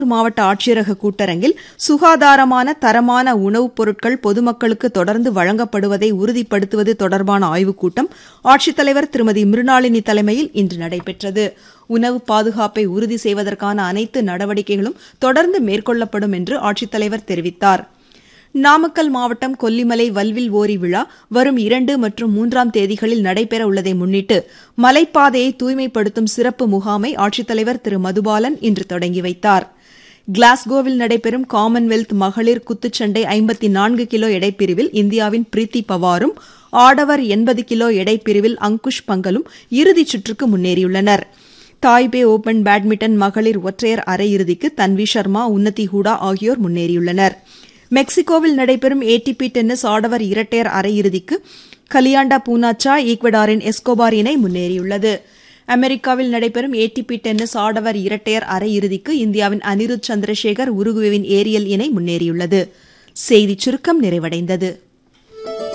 மாவட்ட ஆட்சியரக கூட்டரங்கில் சுகாதாரமான தரமான உணவுப் பொருட்கள் பொதுமக்களுக்கு தொடர்ந்து வழங்கப்படுவதை உறுதிப்படுத்துவது தொடர்பான ஆய்வுக் கூட்டம் ஆட்சித்தலைவர் திருமதி மிருணாளினி தலைமையில் இன்று நடைபெற்றது உணவு பாதுகாப்பை உறுதி செய்வதற்கான அனைத்து நடவடிக்கைகளும் தொடர்ந்து மேற்கொள்ளப்படும் என்று ஆட்சித்தலைவர் தெரிவித்தார் நாமக்கல் மாவட்டம் கொல்லிமலை வல்வில் ஓரி விழா வரும் இரண்டு மற்றும் மூன்றாம் தேதிகளில் நடைபெற உள்ளதை முன்னிட்டு மலைப்பாதையை தூய்மைப்படுத்தும் சிறப்பு முகாமை ஆட்சித்தலைவர் திரு மதுபாலன் இன்று தொடங்கி வைத்தார் கிளாஸ்கோவில் நடைபெறும் காமன்வெல்த் மகளிர் குத்துச்சண்டை ஐம்பத்தி நான்கு கிலோ எடைப்பிரிவில் இந்தியாவின் பிரீத்தி பவாரும் ஆடவர் எண்பது கிலோ எடைப்பிரிவில் அங்குஷ் பங்கலும் இறுதிச் சுற்றுக்கு முன்னேறியுள்ளனர் தாய்பே ஓபன் பேட்மிண்டன் மகளிர் ஒற்றையர் அரையிறுதிக்கு தன்வி சர்மா உன்னதி ஹூடா ஆகியோர் முன்னேறியுள்ளனர் மெக்சிகோவில் நடைபெறும் ஏடிபி டென்னிஸ் ஆடவர் இரட்டையர் அரையிறுதிக்கு கலியாண்டா பூனாச்சா ஈக்வடாரின் எஸ்கோபார் இணை முன்னேறியுள்ளது அமெரிக்காவில் நடைபெறும் ஏடிபி டென்னிஸ் ஆடவர் இரட்டையர் அரையிறுதிக்கு இந்தியாவின் அனிருத் சந்திரசேகர் உருகுவேவின் ஏரியல் இணை முன்னேறியுள்ளது செய்திச் சுருக்கம் நிறைவடைந்தது